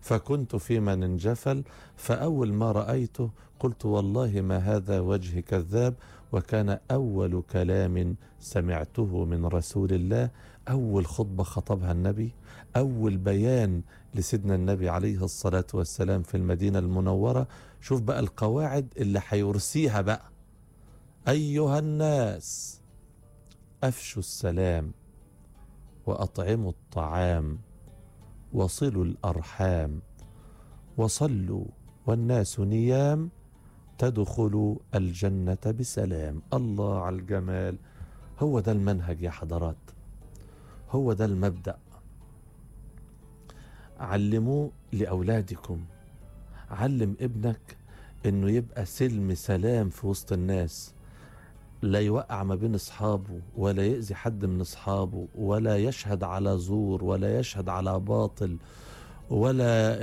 فكنت في من انجفل فأول ما رأيته قلت والله ما هذا وجه كذاب وكان أول كلام سمعته من رسول الله أول خطبة خطبها النبي أول بيان لسيدنا النبي عليه الصلاة والسلام في المدينة المنورة شوف بقى القواعد اللي هيرسيها بقى أيها الناس أفشوا السلام وأطعموا الطعام وصلوا الأرحام وصلوا والناس نيام تدخلوا الجنة بسلام الله على الجمال هو ده المنهج يا حضرات هو ده المبدأ علموه لأولادكم علم ابنك انه يبقى سلم سلام في وسط الناس لا يوقع ما بين اصحابه ولا يأذي حد من اصحابه ولا يشهد على زور ولا يشهد على باطل ولا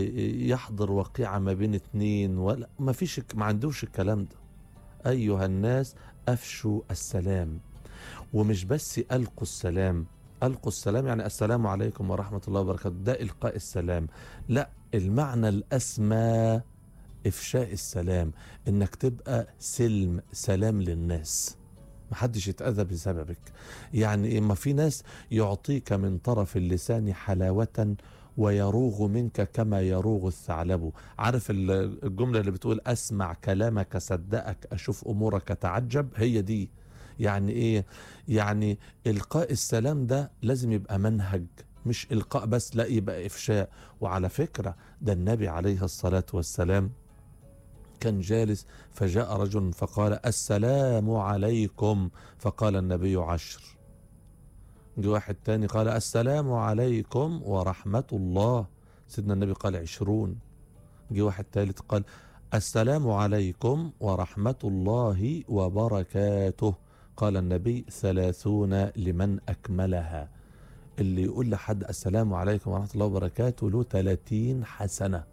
يحضر وقيعة ما بين اتنين ولا ما فيش ما عندوش الكلام ده أيها الناس أفشوا السلام ومش بس ألقوا السلام ألقوا السلام يعني السلام عليكم ورحمة الله وبركاته ده إلقاء السلام لا المعنى الأسمى إفشاء السلام إنك تبقى سلم سلام للناس محدش يتأذى بسببك يعني إما في ناس يعطيك من طرف اللسان حلاوة ويروغ منك كما يروغ الثعلب عارف الجملة اللي بتقول أسمع كلامك صدقك أشوف أمورك تعجب هي دي يعني إيه يعني إلقاء السلام ده لازم يبقى منهج مش إلقاء بس لا يبقى إفشاء وعلى فكرة ده النبي عليه الصلاة والسلام كان جالس فجاء رجل فقال السلام عليكم فقال النبي عشر جه واحد تاني قال السلام عليكم ورحمة الله سيدنا النبي قال عشرون جه واحد تالت قال السلام عليكم ورحمة الله وبركاته قال النبي ثلاثون لمن أكملها اللي يقول لحد السلام عليكم ورحمة الله وبركاته له 30 حسنة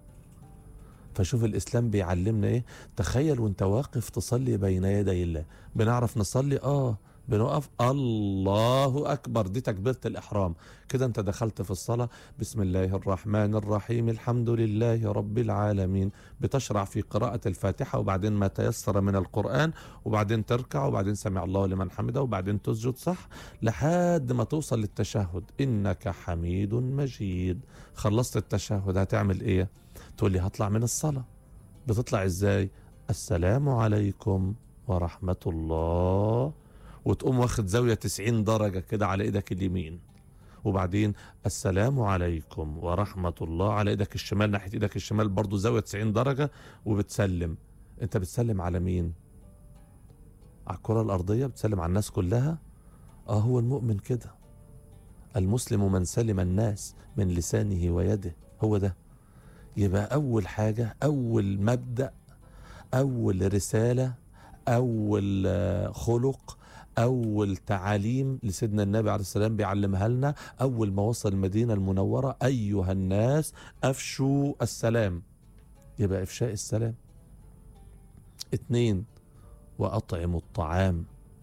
فشوف الإسلام بيعلمنا إيه تخيل وانت واقف تصلي بين يدي الله بنعرف نصلي آه بنقف الله أكبر دي تكبيرة الإحرام كده أنت دخلت في الصلاة بسم الله الرحمن الرحيم الحمد لله رب العالمين بتشرع في قراءة الفاتحة وبعدين ما تيسر من القرآن وبعدين تركع وبعدين سمع الله لمن حمده وبعدين تسجد صح لحد ما توصل للتشهد إنك حميد مجيد خلصت التشهد هتعمل إيه تقول لي هطلع من الصلاة بتطلع إزاي السلام عليكم ورحمة الله وتقوم واخد زاوية 90 درجة كده على ايدك اليمين وبعدين السلام عليكم ورحمة الله على ايدك الشمال ناحية ايدك الشمال برضو زاوية 90 درجة وبتسلم انت بتسلم على مين على الكرة الارضية بتسلم على الناس كلها اه هو المؤمن كده المسلم من سلم الناس من لسانه ويده هو ده يبقى اول حاجة اول مبدأ اول رسالة اول خلق أول تعاليم لسيدنا النبي عليه السلام بيعلمها لنا أول ما وصل المدينة المنورة أيها الناس أفشوا السلام يبقى إفشاء السلام اتنين وأطعموا الطعام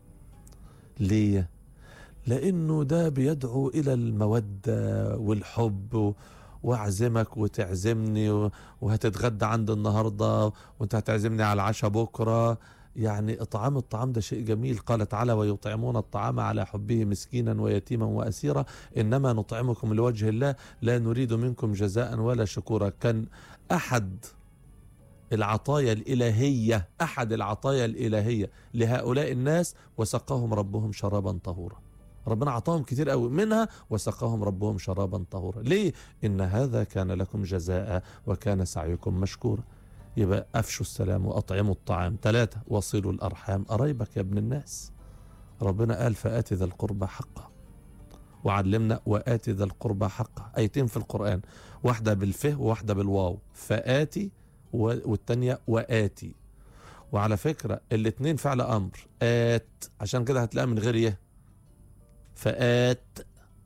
ليه لأنه ده بيدعو إلى المودة والحب واعزمك وتعزمني وهتتغدى عند النهارده وانت هتعزمني على العشاء بكره يعني اطعام الطعام ده شيء جميل قال تعالى ويطعمون الطعام على حبه مسكينا ويتيما واسيرا انما نطعمكم لوجه الله لا نريد منكم جزاء ولا شكورا كان احد العطايا الالهيه احد العطايا الالهيه لهؤلاء الناس وسقاهم ربهم شرابا طهورا ربنا عطاهم كتير قوي منها وسقاهم ربهم شرابا طهورا ليه ان هذا كان لكم جزاء وكان سعيكم مشكورا يبقى أفشوا السلام وأطعموا الطعام ثلاثة وصلوا الأرحام قرايبك يا ابن الناس ربنا قال فآت ذا القربى حقه وعلمنا وآت ذا القربى حقه آيتين في القرآن واحدة بالفه وواحدة بالواو فآتي والتانية وآتي وعلى فكرة الاتنين فعل أمر آت عشان كده هتلاقيها من غير يه فآت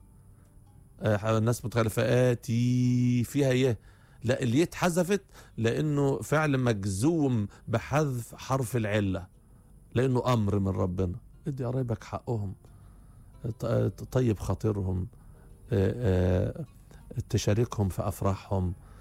آه الناس متخيلة فآتي فيها يه لا اللي اتحذفت لانه فعل مجزوم بحذف حرف العله لانه امر من ربنا ادي قرايبك حقهم طيب خاطرهم تشاركهم في افراحهم